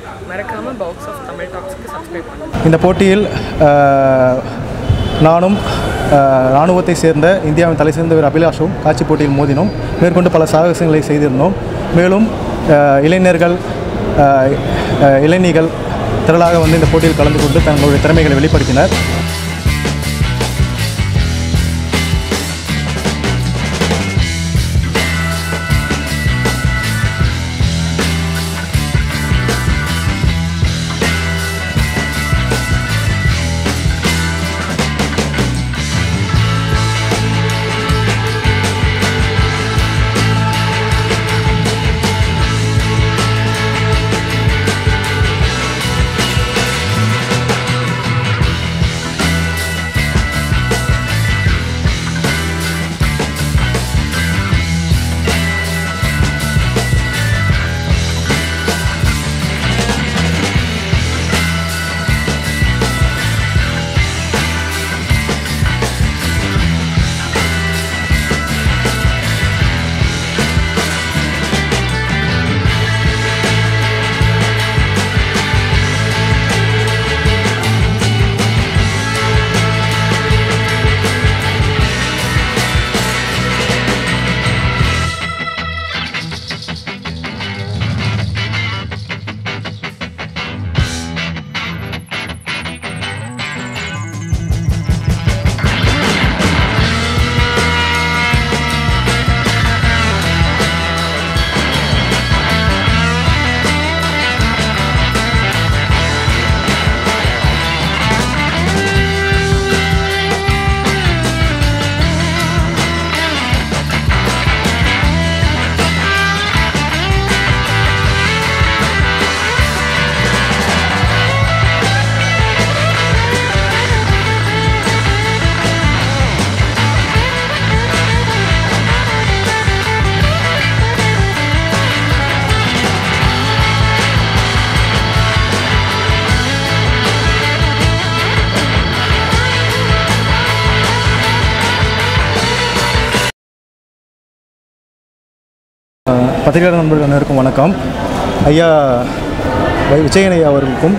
மறக்காமல் box of Tamil டாக்ஸ்க்கு subscribe பண்ணுங்கள் இந்த போட்டியில் அஹ், நானும் அஹ், இராணுவத்தை சேர்ந்த இந்தியாவின் தலை சிறந்த வீரர் அபிலாஷும் காட்சி போட்டியில் மோதினோம் மேற்கொண்டு பல சாகசங்களை செய்திருந்தோம் மேலும் அஹ், இளைஞர்கள் அஹ், அஹ், இளைஞர்கள் திரளாக வந்து இந்த போட்டியில் கலந்து கொண்டு தங்களுடைய திறமைகளை வெளிப்படுத்தினர் பத்திரிகையாளர் நண்பர்கள் அனைவருக்கும் வணக்கம் ஐயா வை விஜயன் ஐயா அவர்களுக்கும்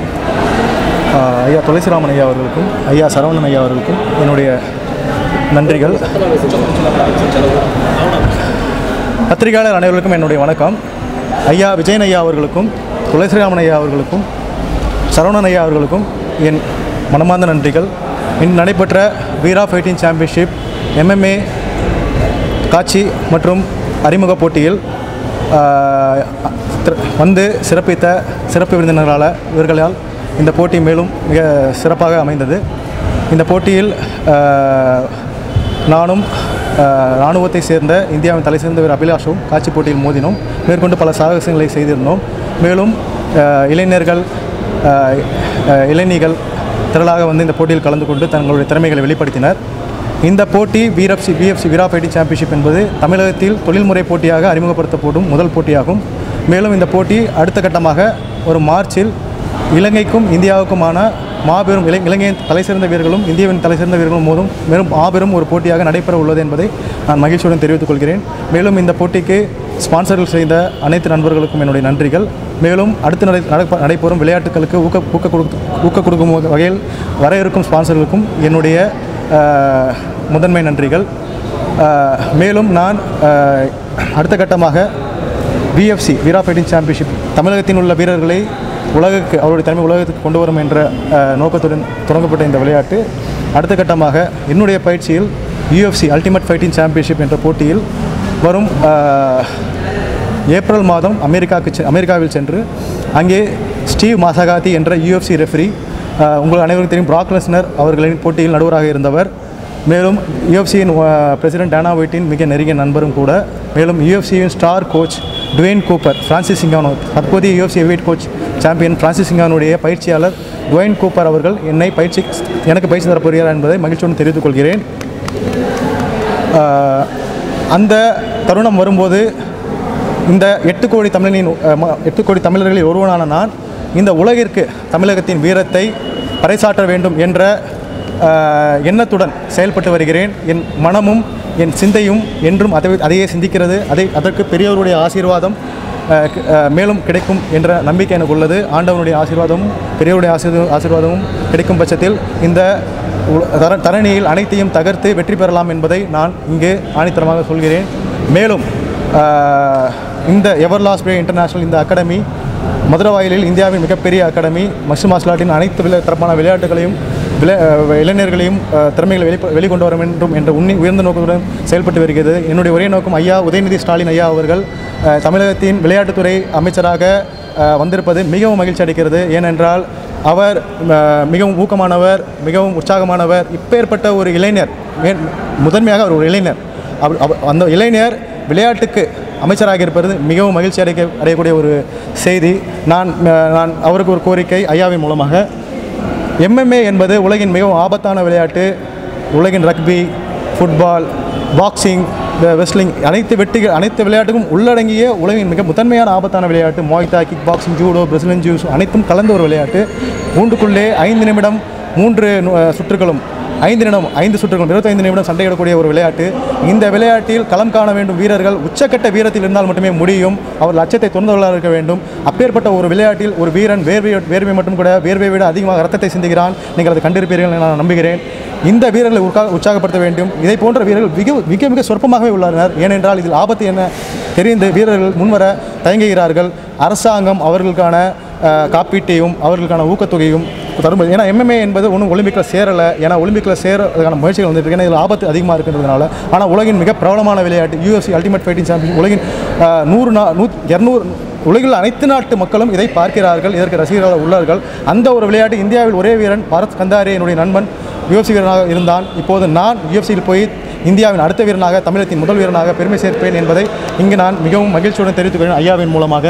ஆஹ், ஐயா துளசிராமன் ஐயா அவர்களுக்கும் ஐயா சரவணன் ஐயா அவர்களுக்கும் என்னுடைய நன்றிகள் பத்திரிகையாளர் அனைவருக்கும் என்னுடைய வணக்கம் ஐயா விஜயன் ஐயா அவர்களுக்கும் துளசிராமன் ஐயா அவர்களுக்கும் சரவணன் ஐயா அவர்களுக்கும் என் மனமார்ந்த நன்றிகள் இன்று நடைபெற்ற வீரா ஃபைட்டிங் சாம்பியன்ஷிப் எம்எம்ஏ காட்சி மற்றும் அறிமுக போட்டியில் ஆஹ், திரு- வந்து சிறப்பித்த சிறப்பு விருந்தினர்களால் இவர்களால் இந்த போட்டி மேலும் மிக சிறப்பாக அமைந்தது இந்த போட்டியில் ஆஹ், நானும் ஆஹ், இராணுவத்தை சேர்ந்த இந்தியாவின் தலை சிறந்த வீரர் அபிலாஷும் காட்சி போட்டியில் மோதினோம் மேற்கொண்டு பல சாகசங்களை செய்திருந்தோம் மேலும் ஆஹ், இளைஞர்கள் ஆஹ், ஆஹ், இளைஞர்கள் திரளாக வந்து இந்த போட்டியில் கலந்து கொண்டு தங்களுடைய திறமைகளை வெளிப்படுத்தினர் இந்த போட்டி BFC BFC Veera fighting championship என்பது தமிழகத்தில் தொழில்முறை போட்டியாக அறிமுகப்படுத்தப்படும் முதல் போட்டியாகும் மேலும் இந்த போட்டி அடுத்த கட்டமாக ஒரு மார்ச்சில் இலங்கைக்கும் இந்தியாவுக்குமான மாபெரும் இளை இலங்கையின் தலைசிறந்த வீரர்களும் இந்தியாவின் தலைசிறந்த வீரர்களும் மோதும் மேலும் மாபெரும் ஒரு போட்டியாக நடைபெற உள்ளது என்பதை நான் மகிழ்ச்சியுடன் தெரிவித்துக் கொள்கிறேன் மேலும் இந்த போட்டிக்கு ஸ்பான்சர்கள் செய்த அனைத்து நண்பர்களுக்கும் என்னுடைய நன்றிகள் மேலும் அடுத்து நடை நடப்ப- நடைபெறும் விளையாட்டுகளுக்கு ஊக்க ஊக்க கொடுத்து ஊக்க கொடுக்கும் வகை- வகையில் வர இருக்கும் ஸ்பான்சர்களுக்கும் என்னுடைய ஆஹ், முதன்மை நன்றிகள் ஆஹ், மேலும் நான் ஆஹ், அடுத்த கட்டமாக பிஎஃப்சி வீரா ஃபைட்டிங் சாம்பியன்ஷிப் தமிழகத்தில் உள்ள வீரர்களை உலகுக்கு அவருடைய தலைமை உலகத்துக்கு கொண்டு வரும் என்ற ஆஹ், நோக்கத்துடன் தொடங்கப்பட்ட இந்த விளையாட்டு அடுத்த கட்டமாக என்னுடைய பயிற்சியில் யூஎஃப்சி அல்டிமேட் ஃபைட்டிங் சாம்பியன்ஷிப் என்ற போட்டியில் வரும் ஆஹ், ஏப்ரல் மாதம் அமெரிக்காவுக்கு செ- அமெரிக்காவில் சென்று அங்கே ஸ்டீவ் மாசகாதி என்ற யூஎஃப்சி ரெஃபரி உங்கள் அனைவருக்கும் தெரியும் பிராக் லெஸ்னர் அவர்களின் போட்டியில் நடுவராக இருந்தவர் மேலும் யூஎஃப்சியின் பிரசிடென்ட் டானா ஒயிட்டின் மிக நெருங்கிய நண்பரும் கூட மேலும் யூஎஃப்சியின் star coach Dwayne Cooper Francis சிங்கானோ தற்போதைய UFC weight coach champion Francis சிங்கானுடைய பயிற்சியாளர் டுவேன் கூப்பர் அவர்கள் என்னை பயிற்சி எனக்கு பயிற்சி தரப்போகிறார் என்பதை மகிழ்ச்சியுடன் தெரிவித்துக் கொள்கிறேன் ஆஹ், அந்த தருணம் வரும்போது இந்த எட்டு கோடி தமிழனின் அஹ், ம- எட்டு கோடி தமிழர்களில் ஒருவனான நான் இந்த உலகிற்கு தமிழகத்தின் வீரத்தை பறைசாற்ற வேண்டும் என்ற ஆஹ், எண்ணத்துடன் செயல்பட்டு வருகிறேன் என் மனமும் என் சிந்தையும் என்றும் அதை அதையே சிந்திக்கிறது அதை அதற்கு பெரியவருடைய ஆசீர்வாதம் அஹ், க- அஹ், மேலும் கிடைக்கும் என்ற நம்பிக்கை எனக்கு உள்ளது ஆண்டவனுடைய ஆசீர்வாதமும் பெரியவருடைய ஆசீர்வாதம் ஆசீர்வாதமும் கிடைக்கும் பட்சத்தில் இந்த உல- தர தரணியில் அனைத்தையும் தகர்த்து வெற்றி பெறலாம் என்பதை நான் இங்கு ஆணித்தரமாக சொல்கிறேன் மேலும் அஹ், இந்த எவர்லாஸ்ட் வே இன்டர்நேஷனல் இந்த அகாடமி மதுரவாயிலில் இந்தியாவின் மிகப்பெரிய அகாடமி மஷு மார்ஷல் ஆர்ட்டின் அனைத்து விளை தரப்பான விளையாட்டுகளையும் விளை அஹ் இளைஞர்களையும் அஹ், திறமைகளை வெளி வெளிக்கொண்டு வர வேண்டும் என்ற உன்னி உயர்ந்த நோக்கத்துடன் செயல்பட்டு வருகிறது என்னுடைய ஒரே நோக்கம் ஐயா உதயநிதி ஸ்டாலின் ஐயா அவர்கள் அஹ், தமிழகத்தின் விளையாட்டுத்துறை அமைச்சராக அஹ், வந்திருப்பது மிகவும் மகிழ்ச்சி அளிக்கிறது ஏனென்றால் அவர் அஹ், மிகவும் ஊக்கமானவர் மிகவும் உற்சாகமானவர் இப்பேற்பட்ட ஒரு இளைஞர் மே- முதன்மையாக அவர் ஒரு இளைஞர் அவர் அவர் அந்த இளைஞர் விளையாட்டுக்கு அமைச்சராக இருப்பது மிகவும் மகிழ்ச்சி அடைக்க அடையக்கூடிய ஒரு செய்தி நான் அஹ், நான் அவருக்கு ஒரு கோரிக்கை ஐயாவின் மூலமாக எம்எம்ஏ என்பது உலகின் மிகவும் ஆபத்தான விளையாட்டு உலகின் ரக்பி ஃபுட்பால் பாக்ஸிங் வெஸ்லிங் அனைத்து வெற்றிகள் அனைத்து விளையாட்டுக்கும் உள்ளடங்கிய உலகின் மிக முதன்மையான ஆபத்தான விளையாட்டு muay thai kick boxing judo Brazilian ஜூஸ் அனைத்தும் கலந்த ஒரு விளையாட்டு மூன்றுக்குள்ளே ஐந்து நிமிடம் மூன்று நு- அஹ் சுற்றுகளும் ஐந்து நிமிடம் ஐந்து சுற்றுகள் இருபத்தைந்து நிமிடம் சண்டையிடக்கூடிய ஒரு விளையாட்டு இந்த விளையாட்டில் களம் காண வேண்டும் வீரர்கள் உச்சக்கட்ட வீரத்தில் இருந்தால் மட்டுமே முடியும் அவர் லட்சத்தை துறந்தவர்களாக இருக்க வேண்டும் அப்பேற்பட்ட ஒரு விளையாட்டில் ஒரு வீரன் வேர்வை வேர்வை மட்டும் கூட வேர்வை விட அதிகமாக ரத்தத்தை சிந்துகிறான் நீங்கள் அதை கண்டிருப்பீர்கள் என நான் நம்புகிறேன் இந்த வீரர்களை உற்கா- உற்சாகப்படுத்த வேண்டும் இதை போன்ற வீரர்கள் மிக மிக மிக சொற்பமாகவே உள்ளனர் ஏனென்றால் இதில் ஆபத்து என்ன தெரிந்து வீரர்கள் முன்வர தயங்குகிறார்கள் அரசாங்கம் அவர்களுக்கான அஹ், காப்பீட்டையும் அவர்களுக்கான ஊக்கத்தொகையும் தரும் ஏன்னா எம்எம்ஏ என்பது ஒன்றும் ஒலிம்பிக்கில் சேரலை ஏன்னா ஒலிம்பிக்கில் சேரதுக்கான முயற்சிகள் வந்துட்டு இருக்கு ஏன்னா இதில் ஆபத்து அதிகமாக இருக்கின்றதுனால ஆனால் உலகின் மிக பிரபலமான விளையாட்டு யூஎஃப்சி அல்டிமேட் ஃபைட்டிங் சாம்பியன் உலகின் அஹ், நூறு நா நூ இரநூறு உலகில் அனைத்து நாட்டு மக்களும் இதை பார்க்கிறார்கள் இதற்கு ரசிகர்கள் உள்ளார்கள் அந்த ஒரு விளையாட்டு இந்தியாவில் ஒரே வீரன் பரத் கந்தாரே என்னுடைய நண்பன் யூஎஃப்சி வீரனாக இருந்தான் இப்போது நான் யூஎஃப்சியில் போய் இந்தியாவின் அடுத்த வீரனாக தமிழகத்தின் முதல் வீரனாக பெருமை சேர்ப்பேன் என்பதை இங்கு நான் மிகவும் மகிழ்ச்சியுடன் தெரிவித்துக் கொள்கிறேன் ஐயாவின் மூலமாக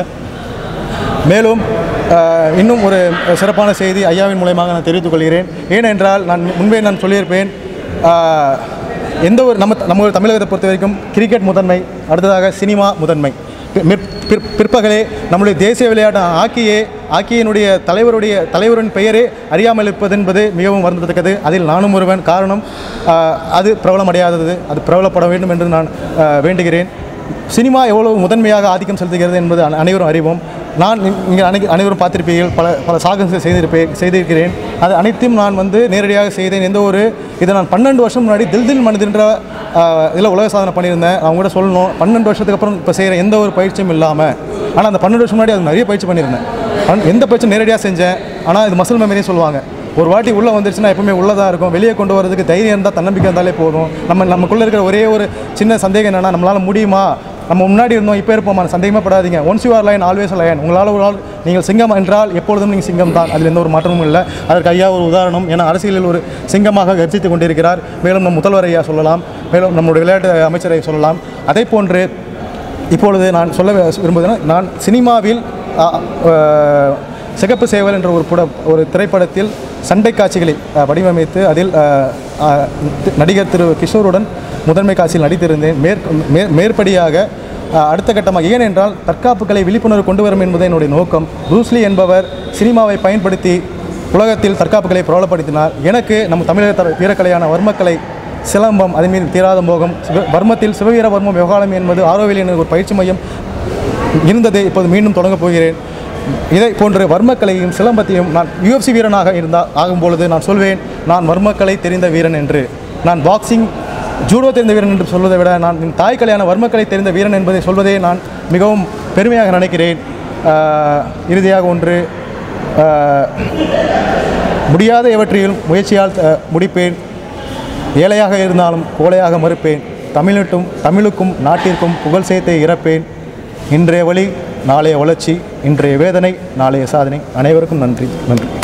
மேலும் அஹ், இன்னும் ஒரு சிறப்பான செய்தி ஐயாவின் மூலயமாக நான் தெரிவித்துக் கொள்கிறேன் ஏனென்றால் நான் முன்பே நான் சொல்லியிருப்பேன் அஹ், எந்த ஒரு நம்ம நம்ம ஒரு தமிழகத்தை பொறுத்த வரைக்கும் கிரிக்கெட் முதன்மை அடுத்ததாக சினிமா முதன்மை பி- மிற்- பிற்- பிற்பகலே நம்முடைய தேசிய விளையாட்டு ஹாக்கியே ஹாக்கியினுடைய தலைவருடைய தலைவரின் பெயரே அறியாமல் இருப்பது என்பது மிகவும் வருந்தத்தக்கது அதில் நானும் ஒருவன் காரணம் அஹ், அது பிரபலமடையாதது அது பிரபலப்பட வேண்டும் என்று நான் அஹ், வேண்டுகிறேன் சினிமா எவ்வளவு முதன்மையாக ஆதிக்கம் செலுத்துகிறது என்பது அன- அனைவரும் அறிவோம் நான் இ- இங்கே அனை அனைவரும் பார்த்திருப்பீர்கள் பல பல சாகசங்கள் செய்திருப்பேன் செய்திருக்கிறேன் அது அனைத்தையும் நான் வந்து நேரடியாக செய்தேன் எந்த ஒரு இதை நான் பன்னெண்டு வருஷம் முன்னாடி தில் தில் மனதுன்ற இதில் உலக சாதனை பண்ணியிருந்தேன் அவங்க கூட சொல்லணும் பன்னெண்டு வருஷத்துக்கு அப்புறம் இப்போ செய்கிற எந்த ஒரு பயிற்சியும் இல்லாமல் ஆனால் அந்த பன்னெண்டு வருஷம் முன்னாடி அது நிறைய பயிற்சி பண்ணியிருந்தேன் பன்- எந்த பயிற்சி நேரடியாக செஞ்சேன் ஆனால் இது மசில் மெமரின்னு சொல்லுவாங்க ஒரு வாட்டி உள்ளே வந்துருச்சுன்னா எப்பவுமே உள்ளதாக இருக்கும் வெளியே கொண்டு வரதுக்கு தைரியம் இருந்தால் தன்னம்பிக்கை இருந்தாலே போதும் நம்ம நமக்குள்ளே இருக்கிற ஒரே ஒரு சின்ன சந்தேகம் என்னென்னா நம்மளால் முடியுமா நம்ம முன்னாடி இருந்தோம் இப்போ இருப்போமா சந்தேகமே படாதீங்க once you are line always line உங்களால் ஒரு ஆள் நீங்கள் சிங்கம் என்றால் எப்பொழுதும் நீங்கள் சிங்கம் தான் அதில் எந்த ஒரு மாற்றமும் இல்லை அதற்கு ஐயா ஒரு உதாரணம் ஏன்னா அரசியலில் ஒரு சிங்கமாக கர்ஜித்து கொண்டிருக்கிறார் மேலும் நம் முதல்வர் ஐயா சொல்லலாம் மேலும் நம்முடைய விளையாட்டு அமைச்சரை சொல்லலாம் அதே போன்று இப்பொழுது நான் சொல்ல விரும்புகிறேன் நான் சினிமாவில் அ, அ, சிகப்பு சேவல் என்ற ஒரு புட ஒரு திரைப்படத்தில் சண்டை காட்சிகளை அ, வடிவமைத்து அதில் அ, அ, தி- நடிகர் திரு கிஷோருடன் முதன்மை காட்சியில் நடித்திருந்தேன் மேற் மே- மேற்படியாக அ, அடுத்த கட்டமாக ஏனென்றால் தற்காப்பு கலை விழிப்புணர்வு கொண்டு வரும் என்பதே என்னுடைய நோக்கம் ப்ரூஸ்லி என்பவர் சினிமாவை பயன்படுத்தி உலகத்தில் தற்காப்பு கலை பிரபலப்படுத்தினார் எனக்கு நம்ம தமிழக த- வீரக்கலையான வர்மக்கலை சிலம்பம் அதன் மீது தீராத மோகம் சிவ வர்மத்தில் சிவவீர வர்மம் யோகாலம் என்பது ஆரோவில் என்ற ஒரு பயிற்சி மையம் இருந்தது இப்போது மீண்டும் தொடங்கப் போகிறேன் இதை போன்ற வர்மக்கலையும் சிலம்பத்தையும் நான் யுஎஃப்சி வீரனாக இருந்தால் ஆகும் பொழுது நான் சொல்வேன் நான் வர்மக்கலை தெரிந்த வீரன் என்று நான் பாக்ஸிங் ஜூடோ தெரிந்த வீரன் என்று சொல்வதை விட நான் என் தாய் கலையான வர்மக்கலை தெரிந்த வீரன் என்பதை சொல்வதே நான் மிகவும் பெருமையாக நினைக்கிறேன் ஆஹ், இறுதியாக ஒன்று ஆஹ், முடியாத எவற்றையும் முயற்சியால் அஹ், முடிப்பேன் ஏழையாக இருந்தாலும் கோழையாக மறுப்பேன் தமிழ்நாட்டும் தமிழுக்கும் நாட்டிற்கும் புகழ் சேர்த்தே இறப்பேன் இன்றைய வழி நாளைய வளர்ச்சி இன்றைய வேதனை நாளைய சாதனை அனைவருக்கும் நன்றி நன்றி